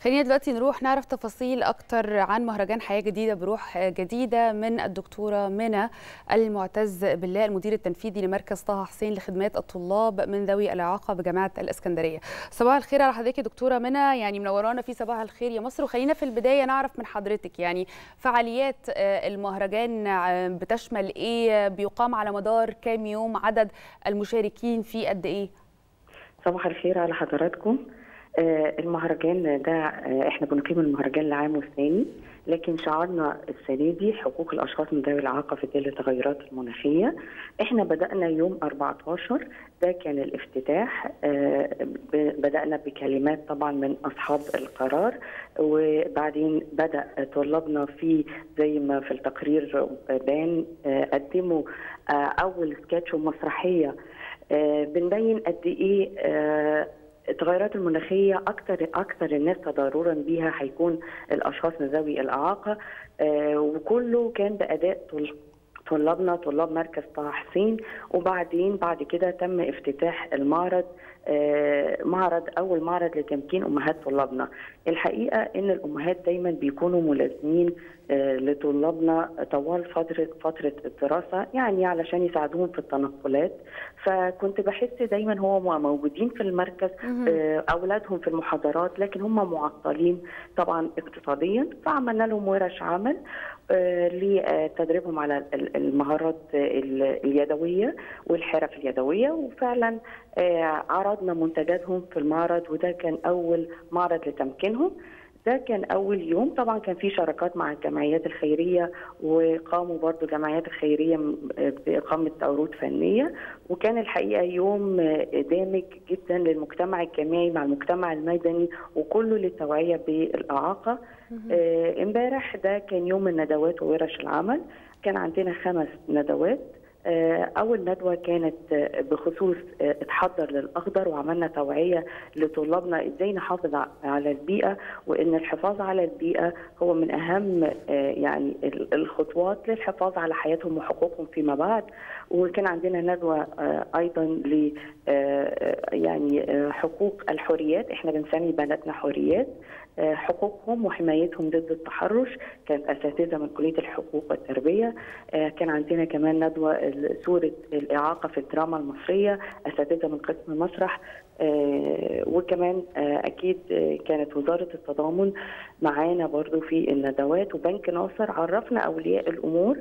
خلينا دلوقتي نروح نعرف تفاصيل أكتر عن مهرجان حياة جديدة بروح جديدة من الدكتورة منى المعتز بالله المدير التنفيذي لمركز طه حسين لخدمات الطلاب من ذوي الإعاقة بجامعة الإسكندرية صباح الخير على حضرتك يا دكتورة منى يعني منورانا في صباح الخير يا مصر وخلينا في البداية نعرف من حضرتك يعني فعاليات المهرجان بتشمل إيه بيقام على مدار كام يوم عدد المشاركين فيه قد إيه صباح الخير على حضراتكم المهرجان ده احنا بنقيم المهرجان العام والثاني لكن شعارنا السنه دي حقوق الاشخاص من ذوي الاعاقه في ظل التغيرات المناخيه احنا بدانا يوم 14 ده كان الافتتاح بدانا بكلمات طبعا من اصحاب القرار وبعدين بدا طلابنا في زي ما في التقرير بان قدموا اول سكتش ومسرحيه بنبين قد ايه التغيرات المناخيه اكثر اكثر الناس تضررا بيها هيكون الاشخاص ذوي الاعاقه آه وكله كان باداء طلابنا طلاب مركز طه حسين وبعدين بعد كده تم افتتاح المعرض آه معرض اول معرض لتمكين امهات طلابنا الحقيقه ان الامهات دايما بيكونوا ملازمين آه لطلابنا طوال فتره فتره الدراسه يعني علشان يساعدوهم في التنقلات فكنت بحس دايما هو موجودين في المركز آه اولادهم في المحاضرات لكن هم معطلين طبعا اقتصاديا فعملنا لهم ورش عمل لتدريبهم على المهارات اليدويه والحرف اليدويه وفعلا عرضنا منتجاتهم في المعرض وده كان اول معرض لتمكينهم ده كان اول يوم طبعا كان في شراكات مع الجمعيات الخيريه وقاموا برضو الجمعيات الخيريه باقامه عروض فنيه وكان الحقيقه يوم دامج جدا للمجتمع الجامعي مع المجتمع المدني وكله للتوعيه بالاعاقه امبارح ده كان يوم الندوات وورش العمل كان عندنا خمس ندوات أول ندوة كانت بخصوص اتحضر للأخضر وعملنا توعية لطلابنا إزاي نحافظ على البيئة وإن الحفاظ على البيئة هو من أهم يعني الخطوات للحفاظ على حياتهم وحقوقهم فيما بعد وكان عندنا ندوة أيضا ل يعني حقوق الحريات إحنا بنسمي بناتنا حريات حقوقهم وحمايتهم ضد التحرش كانت اساتذه من كليه الحقوق والتربيه كان عندنا كمان ندوه صوره الاعاقه في الدراما المصريه اساتذه من قسم المسرح وكمان اكيد كانت وزاره التضامن معانا برضو في الندوات وبنك ناصر عرفنا اولياء الامور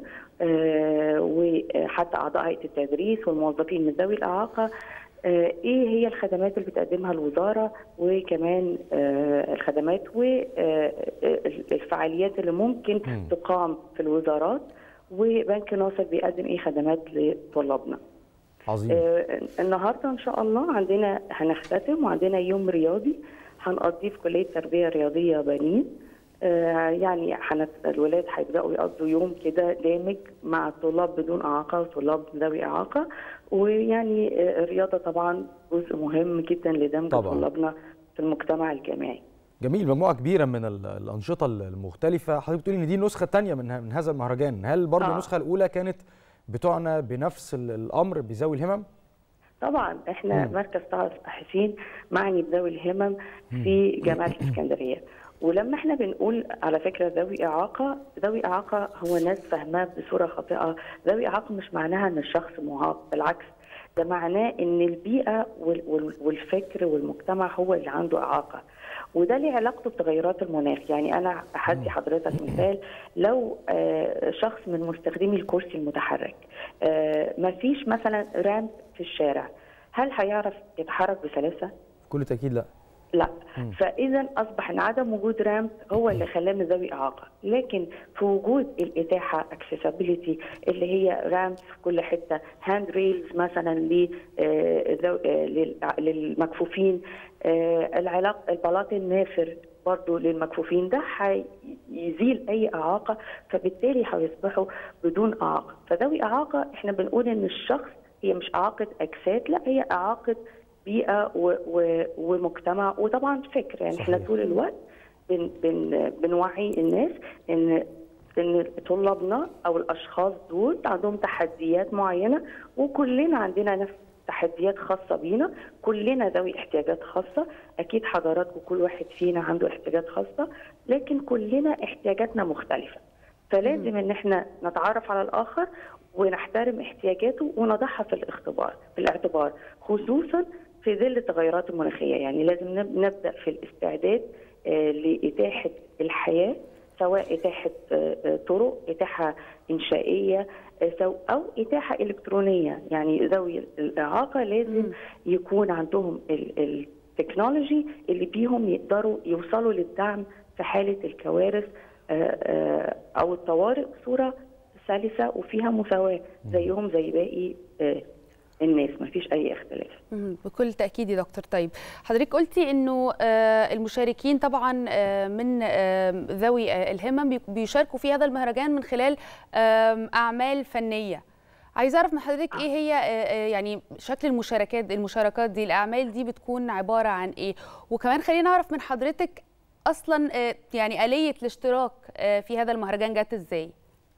وحتى اعضاء هيئه التدريس والموظفين من ذوي الاعاقه ايه هي الخدمات اللي بتقدمها الوزاره وكمان الخدمات والفعاليات اللي ممكن م. تقام في الوزارات وبنك ناصر بيقدم ايه خدمات لطلابنا. عظيم. آه النهارده ان شاء الله عندنا هنختتم وعندنا يوم رياضي هنقضيه في كليه تربيه رياضيه بنين. آه يعني حنت الولاد هيبداوا يقضوا يوم كده دامج مع طلاب بدون اعاقه وطلاب ذوي اعاقه ويعني آه الرياضه طبعا جزء مهم جدا لدمج طلابنا في المجتمع الجامعي. جميل مجموعه كبيره من الانشطه المختلفه حضرتك بتقولي ان دي النسخه الثانيه من من هذا المهرجان هل برضه آه. النسخه الاولى كانت بتعنى بنفس الامر بذوي الهمم طبعا احنا م. مركز طه حسين معني بذوي الهمم في جامعه الاسكندريه ولما احنا بنقول على فكره ذوي اعاقه ذوي اعاقه هو ناس فاهماه بصوره خاطئه ذوي اعاقه مش معناها ان الشخص معاق بالعكس ده معناه ان البيئه والفكر والمجتمع هو اللي عنده اعاقه وده ليه علاقته بتغيرات المناخ يعني انا هدي حضرتك مثال لو شخص من مستخدمي الكرسي المتحرك ما فيش مثلا رامب في الشارع هل هيعرف يتحرك بسلاسه بكل تاكيد لا لا فاذا اصبح ان عدم وجود رامب هو اللي خلاه من ذوي اعاقه لكن في وجود الاتاحه اكسسبيليتي اللي هي رامب في كل حته هاند ريلز مثلا للمكفوفين العلاق البلاط النافر برضه للمكفوفين ده هيزيل اي اعاقه فبالتالي هيصبحوا بدون اعاقه فذوي اعاقه احنا بنقول ان الشخص هي مش اعاقه اجساد لا هي اعاقه بيئه و و ومجتمع وطبعا فكر يعني صحيح. احنا طول الوقت بن بن بنوعي الناس ان ان طلابنا او الاشخاص دول عندهم تحديات معينه وكلنا عندنا نفس تحديات خاصه بينا كلنا ذوي احتياجات خاصه اكيد حضراتكم كل واحد فينا عنده احتياجات خاصه لكن كلنا احتياجاتنا مختلفه فلازم ان احنا نتعرف على الاخر ونحترم احتياجاته ونضعها في الاختبار في الاعتبار خصوصا في ظل التغيرات المناخيه يعني لازم نبدا في الاستعداد لاتاحه الحياه سواء اتاحه طرق اتاحه انشائيه او اتاحه الكترونيه يعني ذوي الاعاقه لازم م. يكون عندهم التكنولوجي اللي بيهم يقدروا يوصلوا للدعم في حاله الكوارث او الطوارئ بصوره سلسه وفيها مساواه زيهم زي باقي الناس ما فيش اي اختلاف بكل تاكيد يا دكتور طيب حضرتك قلتي انه المشاركين طبعا من ذوي الهمم بيشاركوا في هذا المهرجان من خلال اعمال فنيه عايزه اعرف من حضرتك ايه هي يعني شكل المشاركات المشاركات دي الاعمال دي بتكون عباره عن ايه وكمان خلينا نعرف من حضرتك اصلا يعني اليه الاشتراك في هذا المهرجان جت ازاي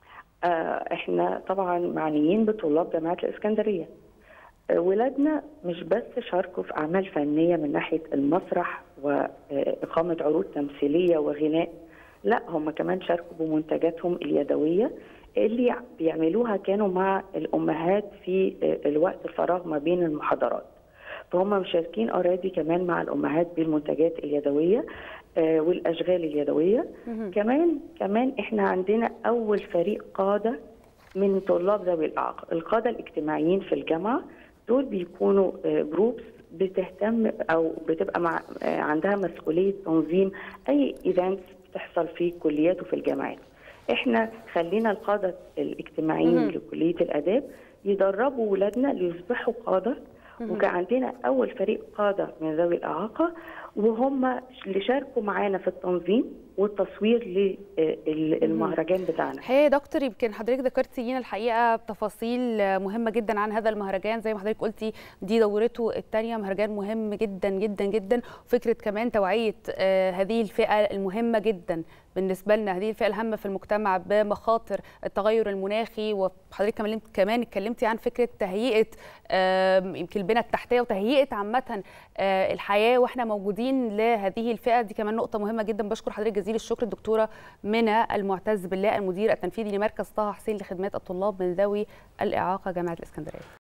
احنا طبعا معنيين بطلاب جامعه الاسكندريه ولادنا مش بس شاركوا في اعمال فنيه من ناحيه المسرح واقامه عروض تمثيليه وغناء لا هم كمان شاركوا بمنتجاتهم اليدويه اللي بيعملوها كانوا مع الامهات في الوقت الفراغ ما بين المحاضرات فهم مشاركين اوريدي كمان مع الامهات بالمنتجات اليدويه والاشغال اليدويه كمان كمان احنا عندنا اول فريق قاده من طلاب ذوي الاعاقه القاده الاجتماعيين في الجامعه دول بيكونوا جروبس بتهتم او بتبقى مع عندها مسؤوليه تنظيم اي ايفنتس بتحصل في الكليات وفي الجامعات احنا خلينا القاده الاجتماعيين لكليه الاداب يدربوا ولادنا ليصبحوا قاده وكان عندنا اول فريق قاده من ذوي الاعاقه وهم اللي شاركوا معانا في التنظيم والتصوير للمهرجان بتاعنا الحقيقه يا دكتور يمكن حضرتك ذكرتي لينا الحقيقه تفاصيل مهمه جدا عن هذا المهرجان زي ما حضرتك قلتي دي دورته الثانيه مهرجان مهم جدا جدا جدا وفكره كمان توعيه هذه الفئه المهمه جدا بالنسبه لنا هذه الفئه الهامه في المجتمع بمخاطر التغير المناخي وحضرتك كمان اتكلمتي عن فكره تهيئه يمكن البنى التحتيه وتهيئه عامه الحياه واحنا موجودين لهذه الفئه دي كمان نقطه مهمه جدا بشكر حضرتك جزيل الشكر الدكتوره منى المعتز بالله المدير التنفيذي لمركز طه حسين لخدمات الطلاب من ذوي الاعاقه جامعه الاسكندريه